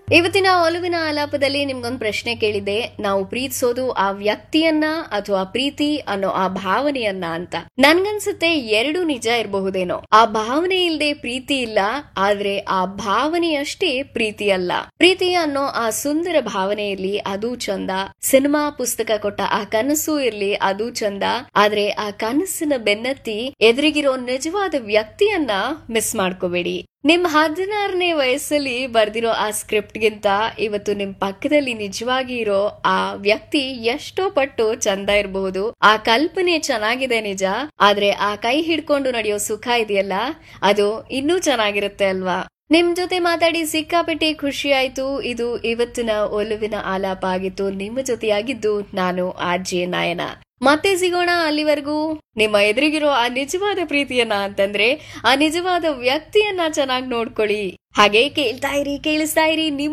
ಇವತ್ತಿನ ಒಲುವಿನ ಆಲಾಪದಲ್ಲಿ ನಿಮ್ಗೊಂದು ಪ್ರಶ್ನೆ ಕೇಳಿದೆ ನಾವು ಪ್ರೀತಿಸೋದು ಆ ವ್ಯಕ್ತಿಯನ್ನ ಅಥವಾ ಪ್ರೀತಿ ಅನ್ನೋ ಆ ಭಾವನೆಯನ್ನ ಅಂತ ನನ್ಗನ್ಸುತ್ತೆ ಎರಡು ನಿಜ ಇರಬಹುದೇನೋ ಆ ಭಾವನೆ ಇಲ್ಲದೆ ಪ್ರೀತಿ ಇಲ್ಲ ಆದ್ರೆ ಆ ಭಾವನೆಯಷ್ಟೇ ಪ್ರೀತಿ ಅಲ್ಲ ಪ್ರೀತಿ ಅನ್ನೋ ಆ ಸುಂದರ ಭಾವನೆ ಇರ್ಲಿ ಅದು ಚಂದ ಸಿನಿಮಾ ಪುಸ್ತಕ ಕೊಟ್ಟ ಆ ಕನಸು ಇರ್ಲಿ ಅದು ಚಂದ ಆದ್ರೆ ಆ ಕನಸಿನ ಬೆನ್ನತ್ತಿ ಎದುರಿಗಿರೋ ನಿಜವಾದ ವ್ಯಕ್ತಿಯನ್ನ ಮಿಸ್ ಮಾಡ್ಕೋಬೇಡಿ ನಿಮ್ ಹದಿನಾರನೇ ವಯಸ್ಸಲ್ಲಿ ಬರ್ದಿರೋ ಆ ಸ್ಕ್ರಿಪ್ಟ್ಗಿಂತ ಇವತ್ತು ನಿಮ್ ಪಕ್ಕದಲ್ಲಿ ನಿಜವಾಗಿ ಇರೋ ಆ ವ್ಯಕ್ತಿ ಎಷ್ಟೋ ಪಟ್ಟು ಚಂದ ಇರಬಹುದು ಆ ಕಲ್ಪನೆ ಚೆನ್ನಾಗಿದೆ ನಿಜ ಆದ್ರೆ ಆ ಕೈ ಹಿಡ್ಕೊಂಡು ನಡೆಯೋ ಸುಖ ಇದೆಯಲ್ಲ ಅದು ಇನ್ನೂ ಚೆನ್ನಾಗಿರುತ್ತೆ ಅಲ್ವಾ ನಿಮ್ ಜೊತೆ ಮಾತಾಡಿ ಸಿಕ್ಕಾಪಟ್ಟೆ ಖುಷಿ ಆಯ್ತು ಇದು ಇವತ್ತಿನ ಒಲುವಿನ ಆಲಾಪ ಆಗಿತ್ತು ನಿಮ್ಮ ಜೊತೆಯಾಗಿದ್ದು ನಾನು ಆರ್ ಜೆ ನಾಯನ ಮತ್ತೆ ಸಿಗೋಣ ಅಲ್ಲಿವರೆಗೂ ನಿಮ್ಮ ಎದುರಿಗಿರೋ ಆ ನಿಜವಾದ ಪ್ರೀತಿಯನ್ನ ಅಂತಂದ್ರೆ ಆ ನಿಜವಾದ ವ್ಯಕ್ತಿಯನ್ನ ಚೆನ್ನಾಗಿ ನೋಡ್ಕೊಳ್ಳಿ ಹಾಗೆ ಕೇಳ್ತಾ ಇರಿ ಕೇಳಿಸ್ತಾ ಇರಿ ನಿಮ್